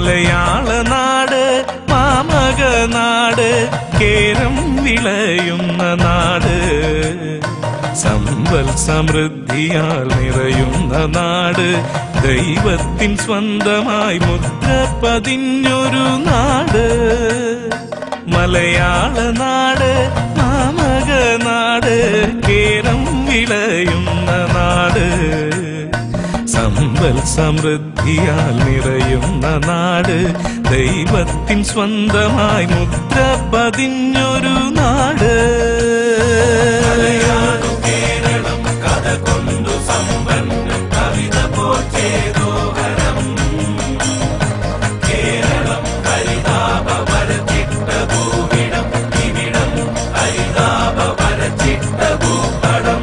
മലയാള നാട് മാമക നാട് കേരം വിളയുന്ന നാട് സമ്പൽ സമൃദ്ധിയാൽ നിറയുന്ന നാട് ദൈവത്തിൻ സ്വന്തമായി മുദ്ര പതിഞ്ഞൊരു നാട് മലയാള നാട് മാമക നാട് കേരം വിളയുന്ന നാട് സമ്പൽ സമൃദ്ധിയാൽ നിറയുന്ന നാട് ദൈവത്തിൻ സ്വന്തമായി മുദ്ര പതിഞ്ഞൊരു നാട് കേരളം കഥ കൊണ്ടു സമ്പന്നം കവിത പോറ്റേതോഹരം കേരളം ഹരിതാപ വരച്ചിട്ട ഭൂവിടം ഇവിടം ഹരിതാപ വരച്ചിട്ട ഭൂപടം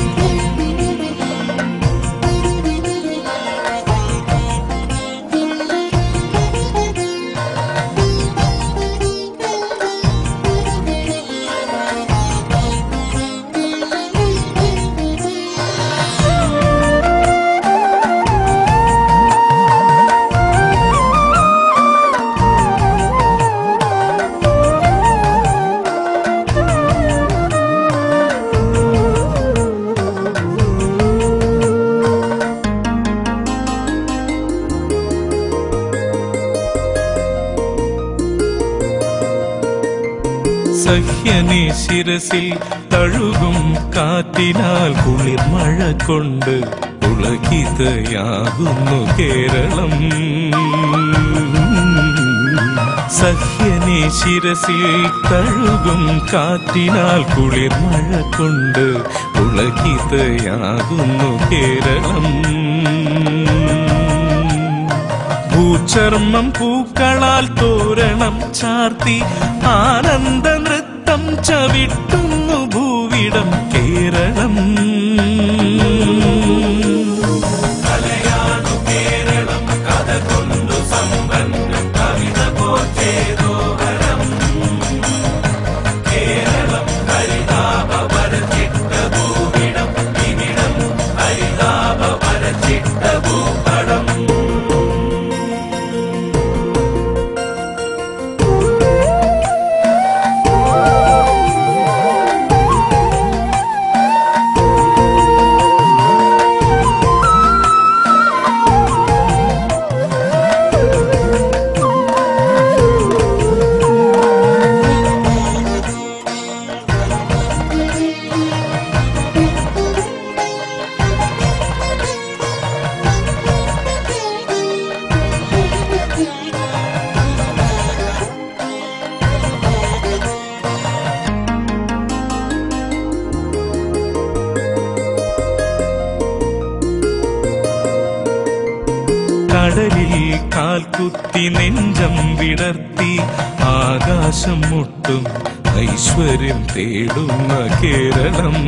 സഹ്യനെ ശിരസിൽ തഴുകും കാറ്റിനാൽ കുളിർ മഴ കൊണ്ട് പുളകിതയാകുന്നു കേരളം സഹ്യനെ ശിരസിൽ തഴുകും കാറ്റിനാൽ കുളിർ മഴ കൊണ്ട് പുളകിതയാകുന്നു കേരളം ഭൂചർമ്മം പൂക്കളാൽ തോരണം ചാർത്തി ആനന്ദ നൃത്തം ചവിട്ടുന്നു ഭൂവിടം കേരളം കേരളം കഥ കൊണ്ടു സമ്പന്നം കവിത പോറ്റേതോഹരം കേരളം ഹരിതാപ വരച്ചിട്ട ഭൂവിടം ഇവിടം ഹരിതാപ വരച്ചിട്ട ഭൂപടം കടലിൽ കാൽക്കുത്തി നെഞ്ചം വിടർത്തി ആകാശം മുട്ടും ഐശ്വര്യം തേടുന്ന കേരളം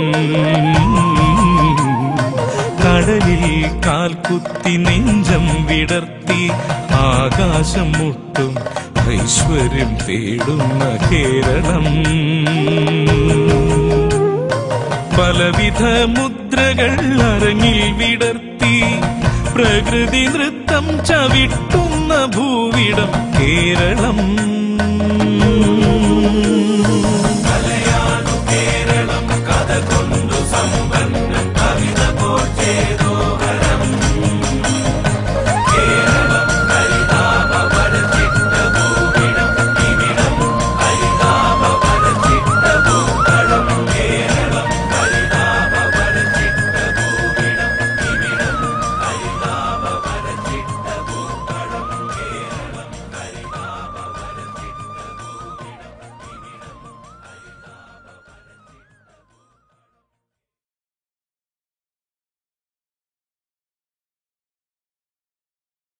കടലിൽ കാൽക്കുത്തി നെഞ്ചം വിടർത്തി ആകാശം മുട്ടും ഐശ്വര്യം തേടുന്ന കേരളം പലവിധ മുദ്രകൾ അരങ്ങിൽ വിടർത്തി പ്രകൃതി നൃത്തം ചവിട്ടുന്ന ഭൂവിടം കേരളം